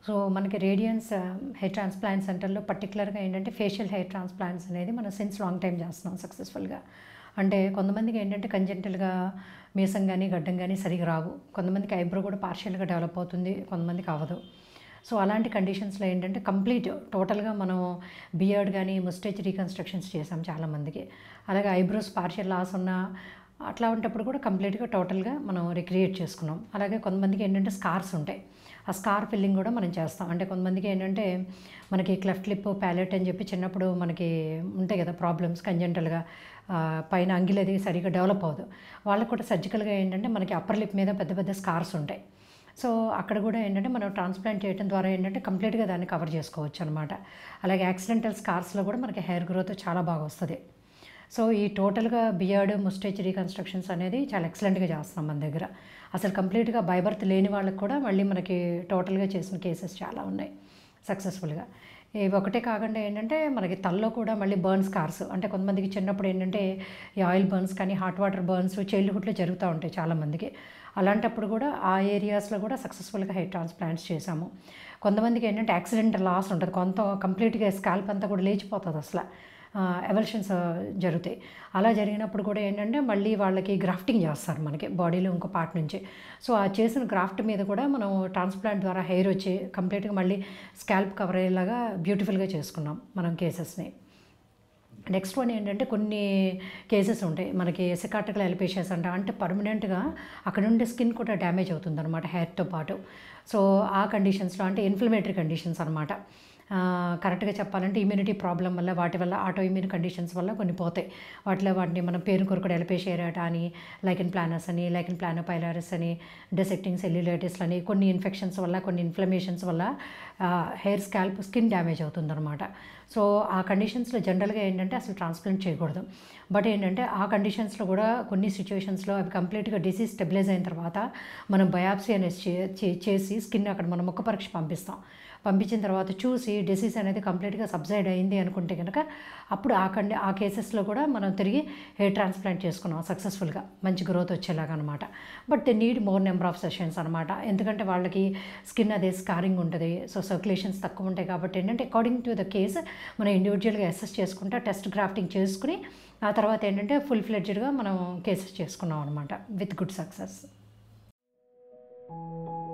so మనకి radians hair transplant సెంటర్లో పర్టికులర్గా ఏంటంటే ఫేషియల్ హెయిర్ ట్రాన్స్ప్లాంట్స్ అనేది మనం సిన్స్ లాంగ్ టైం చేస్తున్నాం సక్సెస్ఫుల్గా అంటే కొంతమందికి ఏంటంటే కంజెంటల్గా మీసం కానీ గడ్డం కానీ సరిగా రావు కొంతమందికి ఐబ్రో కూడా పార్షియల్గా డెవలప్ అవుతుంది కొంతమందికి అవ్వదు సో అలాంటి కండిషన్స్లో ఏంటంటే కంప్లీట్ టోటల్గా మనం బియర్డ్ కానీ ముస్టేజ్ రీకన్స్ట్రక్షన్స్ చేసాం చాలామందికి అలాగే ఐబ్రోస్ పార్షియల్ లాస్ ఉన్న అట్లా ఉన్నప్పుడు కూడా కంప్లీట్గా టోటల్గా మనం రిక్రియేట్ చేసుకున్నాం అలాగే కొంతమందికి ఏంటంటే స్కార్స్ ఉంటాయి ఆ స్కార్ ఫిల్లింగ్ కూడా మనం చేస్తాం అంటే కొంతమందికి ఏంటంటే మనకి క్లెఫ్ట్ లిప్ ప్యాలెట్ అని చెప్పి చిన్నప్పుడు మనకి ఉంటాయి కదా ప్రాబ్లమ్స్ కంజెంటల్గా పైన అంగిలది సరిగ్గా డెవలప్ అవ్వదు వాళ్ళకు కూడా సర్జికల్గా ఏంటంటే మనకి అప్పర్ లిప్ మీద పెద్ద పెద్ద స్కార్స్ ఉంటాయి సో అక్కడ కూడా ఏంటంటే మనం ట్రాన్స్ప్లాంట్ చేయడం ద్వారా ఏంటంటే కంప్లీట్గా దాన్ని కవర్ చేసుకోవచ్చు అనమాట అలాగే యాక్సిడెంటల్ స్కార్స్లో కూడా మనకి హెయిర్ గ్రోత్ చాలా బాగా వస్తుంది సో ఈ టోటల్గా బియర్డ్ ముస్టేజ్ రీకన్స్ట్రక్షన్స్ అనేది చాలా ఎక్సలెంట్గా చేస్తున్నాం మన దగ్గర అసలు కంప్లీట్గా బైబర్త్ లేని వాళ్ళకి కూడా మళ్ళీ మనకి టోటల్గా చేసిన కేసెస్ చాలా ఉన్నాయి సక్సెస్ఫుల్గా ఇవి ఒకటే కాకుండా ఏంటంటే మనకి తల్లో కూడా మళ్ళీ బర్న్ స్కార్స్ అంటే కొంతమందికి చిన్నప్పుడు ఏంటంటే ఈ ఆయిల్ బర్న్స్ కానీ హాట్ వాటర్ బర్న్స్ చైల్డ్హుడ్లో జరుగుతూ ఉంటాయి చాలామందికి అలాంటప్పుడు కూడా ఆ ఏరియాస్లో కూడా సక్సెస్ఫుల్గా హెయిర్ ట్రాన్స్ప్లాంట్స్ చేశాము కొంతమందికి ఏంటంటే యాక్సిడెంట్ లాస్ ఉంటుంది కొంత కంప్లీట్గా స్కాల్ప్ అంతా కూడా లేచిపోతుంది అసలు ఎవల్షన్స్ జరుగుతాయి అలా జరిగినప్పుడు కూడా ఏంటంటే మళ్ళీ వాళ్ళకి గ్రాఫ్టింగ్ చేస్తారు మనకి బాడీలో ఇంకో పార్ట్ నుంచి సో ఆ చేసిన గ్రాఫ్ట్ మీద కూడా మనం ట్రాన్స్ప్లాంట్ ద్వారా హెయిర్ వచ్చి కంప్లీట్గా మళ్ళీ స్కాల్ప్ కవర్ అయ్యేలాగా బ్యూటిఫుల్గా చేసుకున్నాం మనం కేసెస్ని నెక్స్ట్ వన్ ఏంటంటే కొన్ని కేసెస్ ఉంటాయి మనకి సికాటికల్ ఎలిపేషన్స్ అంట అంటే పర్మనెంట్గా అక్కడ ఉండే స్కిన్ కూడా డ్యామేజ్ అవుతుంది అనమాట హెయిర్తో పాటు సో ఆ కండిషన్స్లో అంటే ఇన్ఫ్లమేటరీ కండిషన్స్ అనమాట కరెక్ట్గా చెప్పాలంటే ఇమ్యూనిటీ ప్రాబ్లం వల్ల వాటి వల్ల ఆటో ఇమ్యూన్ కండిషన్స్ వల్ల కొన్ని పోతాయి వాటిలో వాటిని మనం పేరు కొరకు ఎలపేషియరాట అని లైకిన్ ప్లానస్ అని లైకిన్ ప్లానోపైలారిస్ అని డెసెక్టింగ్ సెల్యులైటిస్ అని కొన్ని ఇన్ఫెక్షన్స్ వల్ల కొన్ని ఇన్ఫ్లమేషన్స్ వల్ల హెయిర్ స్కాల్ప్ స్కిన్ డ్యామేజ్ అవుతుందన్నమాట సో ఆ కండిషన్స్లో జనరల్గా ఏంటంటే అసలు ట్రాన్స్ప్లాంట్ చేయకూడదు బట్ ఏంటంటే ఆ కండిషన్స్లో కూడా కొన్ని సిచ్యువేషన్స్లో అవి కంప్లీట్గా డిసీజ్ స్టెబిలైజ్ అయిన తర్వాత మనం బయాప్సీ అనేది చే- చే- చేసి స్కిన్ అక్కడ మనం ముఖ పరీక్ష పంపిస్తాం పంపించిన తర్వాత చూసి డిసీజ్ అనేది కంప్లీట్గా సబ్సైడ్ అయింది అనుకుంటే కనుక అప్పుడు ఆ కండి ఆ కేసెస్లో కూడా మనం తిరిగి హెయిర్ ట్రాన్స్ప్లాంట్ చేసుకున్నాం సక్సెస్ఫుల్గా మంచి గ్రోత్ వచ్చేలాగా అనమాట but they need more number of sessions అనమాట ఎందుకంటే వాళ్ళకి స్కిన్ అదే స్కారింగ్ ఉంటుంది సో సర్క్యులేషన్స్ తక్కువ ఉంటాయి కాబట్టి ఏంటంటే అకార్డింగ్ టు ద కేస్ మనం ఇండివిజువల్గా అసెస్ చేసుకుంటా టెస్ట్ గ్రాఫ్టింగ్ చేసుకుని ఆ తర్వాత ఏంటంటే ఫుల్ ఫ్లెడ్జ్డ్గా మనం కేసెస్ చేసుకున్నాం అనమాట విత్ గుడ్ సక్సెస్